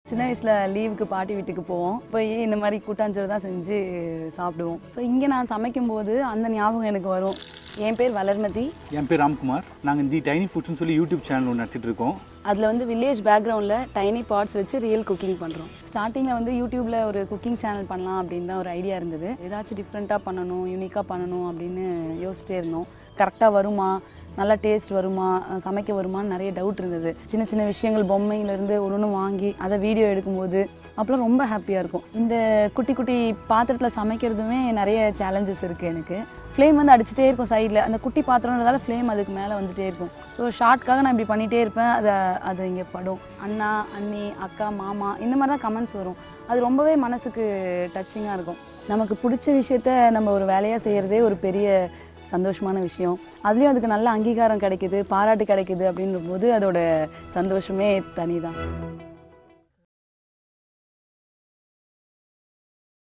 சின்ன வயசில் லீவுக்கு பாட்டி வீட்டுக்கு போவோம் போய் இந்த மாதிரி கூட்டாஞ்சோறு தான் செஞ்சு சாப்பிடுவோம் ஸோ இங்கே நான் சமைக்கும்போது அந்த ஞாபகம் எனக்கு வரும் என் பேர் வளர்மதி என் பேர் ராம்குமார் நாங்கள் தி டைனி ஃபுட்ஸ்னு சொல்லி யூடியூப் சேனல் ஒன்று நடத்திட்டு இருக்கோம் அதில் வந்து வில்லேஜ் பேக்ரவுண்டில் டைனி பாட்ஸ் வச்சு ரியல் குக்கிங் பண்ணுறோம் ஸ்டார்டிங்கில் வந்து யூடியூப்பில் ஒரு குக்கிங் சேனல் பண்ணலாம் அப்படின்னு தான் ஒரு ஐடியா இருந்தது ஏதாச்சும் டிஃப்ரெண்ட்டாக பண்ணணும் யூனிக்காக பண்ணணும் அப்படின்னு யோசிச்சிட்டே இருந்தோம் கரெக்டாக வருமா நல்லா டேஸ்ட் வருமா அஹ் சமைக்க வருமான்னு நிறைய டவுட் இருந்தது சின்ன சின்ன விஷயங்கள் பொம்மையிலேருந்து ஒன்று ஒன்று வாங்கி அதை வீடியோ எடுக்கும்போது அப்போலாம் ரொம்ப ஹாப்பியாக இருக்கும் இந்த குட்டி குட்டி பாத்திரத்தில் சமைக்கிறதுமே நிறைய சேலஞ்சஸ் இருக்குது எனக்கு ஃப்ளேம் வந்து அடிச்சுட்டே இருக்கும் சைடில் அந்த குட்டி பாத்திரம்ன்றதால ஃப்ளேம் அதுக்கு மேலே வந்துட்டே இருக்கும் ஸோ ஷார்ட்காக நான் இப்படி பண்ணிகிட்டே இருப்பேன் அதை அது இங்கே படும் அண்ணா அண்ணி அக்கா மாமா இந்த மாதிரி தான் கமெண்ட்ஸ் வரும் அது ரொம்பவே மனசுக்கு டச்சிங்காக இருக்கும் நமக்கு பிடிச்ச விஷயத்த நம்ம ஒரு வேலையாக செய்கிறதே ஒரு பெரிய சந்தோஷமான விஷயம் அதுலேயும் அதுக்கு நல்ல அங்கீகாரம் கிடைக்குது பாராட்டு கிடைக்குது அப்படின்ற போது அதோட சந்தோஷமே தனி தான்